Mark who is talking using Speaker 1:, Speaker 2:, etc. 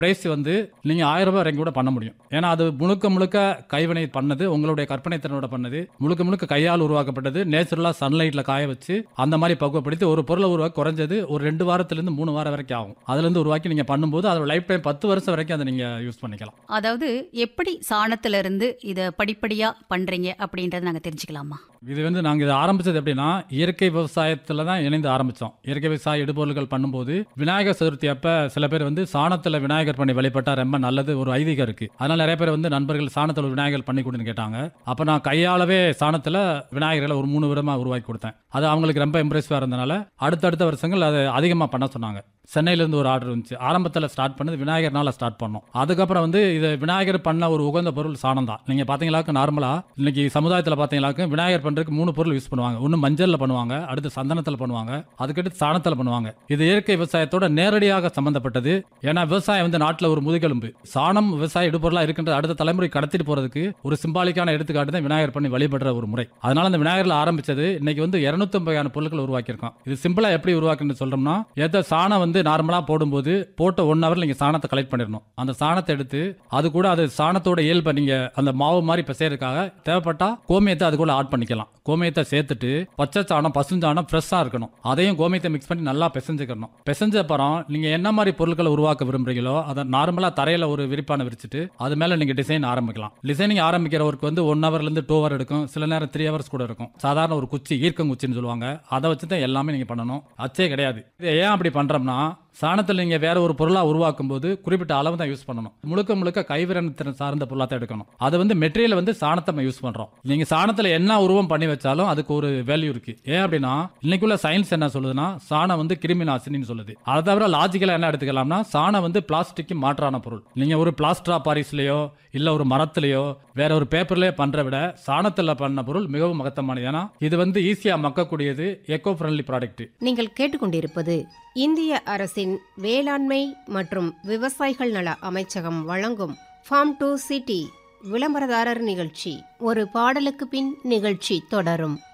Speaker 1: price வந்து நீங்க ஆயிரம் ரூபாய் வரைக்கும் கூட பண்ண முடியும் ஏன்னா அது முழுக்க முழுக்க கைவினை பண்ணது உங்களுடைய கற்பனை திறனோட பண்ணது முழுக்க முழுக்க கையால் உருவாக்கப்பட்டது நேச்சுரலா சன்லைட்ல காய வச்சு அந்த மாதிரி பக்குவப்படுத்தி ஒரு பொருளை உருவாக்க குறைஞ்சது ஒரு ரெண்டு வாரத்துல இருந்து மூணு வாரம் வரைக்கும் ஆகும் அதுல இருந்து உருவாக்கி நீங்க பண்ணும்போது அதோட லைஃப் டைம் பத்து வருஷம் வரைக்கும் அதை நீங்க யூஸ் பண்ணிக்கலாம்
Speaker 2: அதாவது எப்படி சாணத்துல இருந்து இத படிப்படியா பண்றீங்க அப்படின்றத நாங்க தெரிஞ்சுக்கலாமா
Speaker 1: இது வந்து நாங்கள் இது ஆரம்பிச்சது எப்படின்னா இயற்கை விவசாயத்தில் தான் இணைந்து ஆரம்பித்தோம் இயற்கை விவசாய இடுபொருள்கள் பண்ணும்போது விநாயகர் சதுர்த்தி அப்போ சில பேர் வந்து சாணத்தில் விநாயகர் பண்ணி வழிபட்டா ரொம்ப நல்லது ஒரு ஐதீகம் இருக்கு அதனால நிறைய பேர் வந்து நண்பர்கள் சாணத்தில் ஒரு விநாயகர் பண்ணி கொடுன்னு கேட்டாங்க அப்போ நான் கையாளவே சாணத்தில் விநாயகர்களை ஒரு மூணு விதமாக உருவாக்கி கொடுத்தேன் அது அவங்களுக்கு ரொம்ப இம்ப்ரெசிவாக இருந்தனால அடுத்தடுத்த வருஷங்கள் அதை அதிகமாக பண்ண சொன்னாங்க சென்னையிலேருந்து ஒரு ஆர்டர் வந்துச்சு ஆரம்பத்தில் ஸ்டார்ட் பண்ணது விநாயகர்னால ஸ்டார்ட் பண்ணோம் அதுக்கப்புறம் வந்து இது விநாயகர் பண்ண ஒரு உகந்த பொருள் சாணம் தான் நீங்கள் பார்த்தீங்களாக்க நார்மலாக இன்னைக்கு சமுதாயத்தில் பார்த்தீங்களாக்க விநாயகர் பண்ணுறதுக்கு மூணு பொருள் யூஸ் பண்ணுவாங்க ஒன்று மஞ்சளில் பண்ணுவாங்க அடுத்து சந்தனத்தில் பண்ணுவாங்க அதுக்கடுத்து சாணத்தில் பண்ணுவாங்க இது இயற்கை விவசாயத்தோட நேரடியாக சம்பந்தப்பட்டது ஏன்னா விவசாயம் வந்து நாட்டில் ஒரு முதுகெலும்பு சாணம் விவசாய இடுபொருளாக இருக்கின்ற அடுத்த தலைமுறை கடத்திட்டு போறதுக்கு ஒரு சிம்பாலிக்கான எடுத்துக்காட்டு தான் விநாயகர் பண்ணி வழிபடுற ஒரு முறை அதனால அந்த விநாயகர்ல ஆரம்பிச்சது இன்னைக்கு வந்து இருநூத்தம்பது பொருட்கள் உருவாக்கியிருக்கோம் இது சிம்பிளா எப்படி உருவாக்குன்னு சொல்றோம்னா எந்த சாணம் வந்து நார்மலா போடும்போது போட்ட ஒன் ஹவர் நீங்க சாணத்தை கலெக்ட் பண்ணிடணும் அந்த சாணத்தை எடுத்து அது கூட அது சாணத்தோட இயல்பை நீங்க அந்த மாவு மாதிரி பிசையறதுக்காக தேவைப்பட்டா கோமியத்தை அது கூட ஆட் பண்ணிக்கலாம் கோமியத்தை சேர்த்துட்டு பச்சை சாணம் பசுஞ்சாணம் ஃப்ரெஷ்ஷா இருக்கணும் அதையும் கோமியத்தை மிக்ஸ் பண்ணி நல்லா பிசைஞ்சுக்கணும் பிசைஞ்ச அப்புறம் நீங்க என்ன மாதிரி பொருட்களை உருவாக்க விரும்புறீங்களோ அதை நார்மலா தரையில ஒரு விரிப்பான விரிச்சிட்டு அது மேல நீங்க டிசைன் ஆரம்பிக்கலாம் டிசைனிங் ஆரம்பிக்கிறவருக்கு வந்து ஒன் ஹவர்ல இருந்து டூ ஹவர் எடுக்கும் சில நேரம் த்ரீ ஹவர்ஸ் கூட இருக்கும் சாதாரண ஒரு குச்சி ஈர்க்கம் குச்சின்னு சொல்லுவாங்க அதை வச்சு தான் எல்லாமே நீங்க பண்ணணும் அச்சே கிடையாது இது ஏன் அப்படி பண்றோம்னா சாணத்தில் நீங்க வேற ஒரு பொருளா உருவாக்கும் போது குறிப்பிட்ட அளவு தான் யூஸ் பண்ணணும் முழுக்க முழுக்க கைவிரத்திறன் சார்ந்த பொருளா தான் எடுக்கணும் அது வந்து மெட்டீரியல் வந்து சாணத்தை நம்ம யூஸ் பண்றோம் நீங்க சாணத்துல என்ன உருவம் பண்ணி வச்சாலும் அதுக்கு ஒரு வேல்யூ இருக்கு ஏன் அப்படின்னா இன்னைக்குள்ள சயின்ஸ் என்ன சொல்லுதுன்னா சாணம் வந்து கிருமி நாசினின்னு சொல்லுது அதை தவிர லாஜிக்கலா என்ன எடுத்துக்கலாம்னா சாணம் வந்து பிளாஸ்டிக் மாற்றான பொருள் நீங்க ஒரு பிளாஸ்டரா பாரிஸ்லயோ இல்ல ஒரு மரத்திலேயோ வேற ஒரு பேப்பர்லயோ பண்ற விட சாணத்துல பண்ண பொருள் மிகவும் மகத்தமானது ஏன்னா இது வந்து ஈஸியா மக்கக்கூடியது எக்கோ ஃப்ரெண்ட்லி ப்ராடக்ட்
Speaker 3: நீங்கள் கேட்டுக்கொண்டிருப்பது இந்திய அரசின் வேளாண்மை மற்றும் விவசாயிகள் நல அமைச்சகம் வழங்கும் ஃபார்ம் டு சிட்டி விளம்பரதாரர் நிகழ்ச்சி ஒரு பாடலுக்கு பின் நிகழ்ச்சி தொடரும்